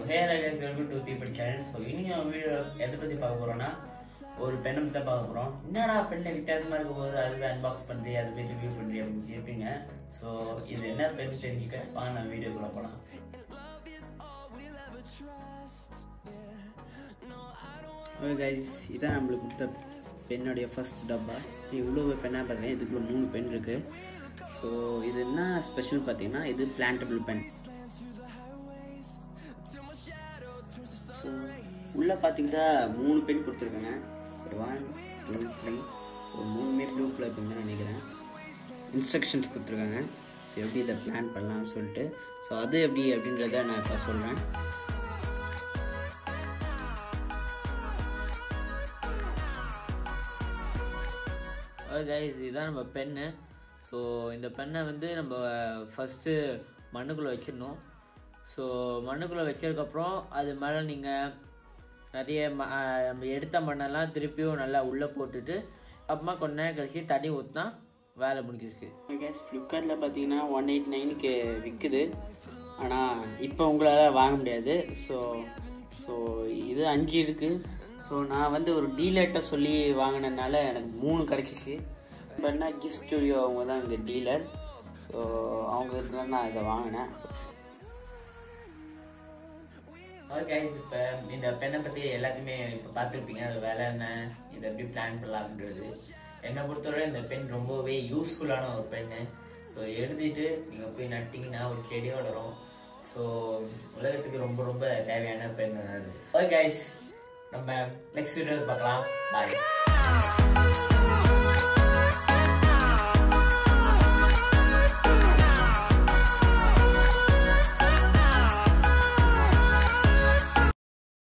hey riders welcome to தீபட் channel so இன்னைக்கு நம்ம வீடியோ எதை பற்றி பார்க்க போகிறோம்னா ஒரு பெண்ணை பற்றி தான் பார்க்க போகிறோம் என்னடா பெண்ணில் வித்தியாசமாக இருக்கும் போது அது போய் அன்பாக்ஸ் பண்ணுறீ அது போய் ரிவ்யூ பண்ணுறீ அப்படின்னு கேட்பீங்க ஸோ இது என்ன பெண் தெரிஞ்சுக்க வாங்க நம்ம வீடியோக்குள்ளே போகலாம் ஓகே கைஸ் இதான் நம்மளுக்கு கொடுத்த பெண்ணுடைய ஃபர்ஸ்ட் டப்பா இவ்வளோ பெண்ணாக பார்த்தீங்கன்னா இதுக்குள்ள மூணு பென் இருக்குது ஸோ இது என்ன ஸ்பெஷல் பார்த்தீங்கன்னா இது பிளான்டபிள் பென் ஸோ உள்ளே பார்த்தீங்கன்னா மூணு பென் கொடுத்துருக்காங்க so one two three so மூணுமே ப்ளூ கலர் பென் தான் நினைக்கிறேன் இன்ஸ்ட்ரக்ஷன்ஸ் கொடுத்துருக்காங்க ஸோ எப்படி இதை பிளான் பண்ணலாம்னு சொல்லிட்டு ஸோ அது எப்படி அப்படின்றத நான் இப்போ சொல்கிறேன் கைஸ் இதுதான் நம்ம பென்னு ஸோ இந்த பெண்ணை வந்து நம்ம ஃபஸ்ட்டு மண்ணுக்குள்ளே வச்சிடணும் ஸோ மண்ணுக்குள்ளே வச்சதுக்கப்புறம் அது மேலே நீங்கள் நிறைய ம அஹ் நம்ம எடுத்த மண்ணெல்லாம் திருப்பியும் நல்லா உள்ளே போட்டுட்டு அப்புறமா கொஞ்ச நேரம் கழிச்சு தண்ணி ஊற்றினா வேலை முடிஞ்சிருச்சு கேஸ் ஃப்ளிப்கார்ட்டில் பார்த்தீங்கன்னா ஒன் எயிட் நைனுக்கு விற்குது ஆனால் இப்போ உங்களால் வாங்க முடியாது ஸோ ஸோ இது அஞ்சு இருக்குது ஸோ நான் வந்து ஒரு டீலர்கிட்ட சொல்லி வாங்கினதுனால எனக்கு மூணு கிடச்சிச்சு இப்போ என்ன கிஃப்ட் ஸ்டுடியோ அவங்க தான் இந்த டீலர் ஸோ அவங்க கிட்ட நான் இதை வாங்கினேன் ஓகே இப்போ இந்த பெண்ணை பற்றி எல்லாத்தையுமே இப்போ பார்த்துருப்பீங்க அது வேலை என்ன இதை எப்படி பிளான் பண்ணலாம் அப்படின்றது என்னை பொறுத்தவரை இந்த பெண் ரொம்பவே யூஸ்ஃபுல்லான ஒரு பெண்ணு ஸோ எழுதிட்டு நீங்கள் போய் நட்டிங்கன்னா ஒரு செடி வளரும் ஸோ உலகத்துக்கு ரொம்ப ரொம்ப தேவையான பெண் அது ஓகே கைஸ் நம்ம நெக்ஸ்ட் வீடியோ பார்க்கலாம் பாய்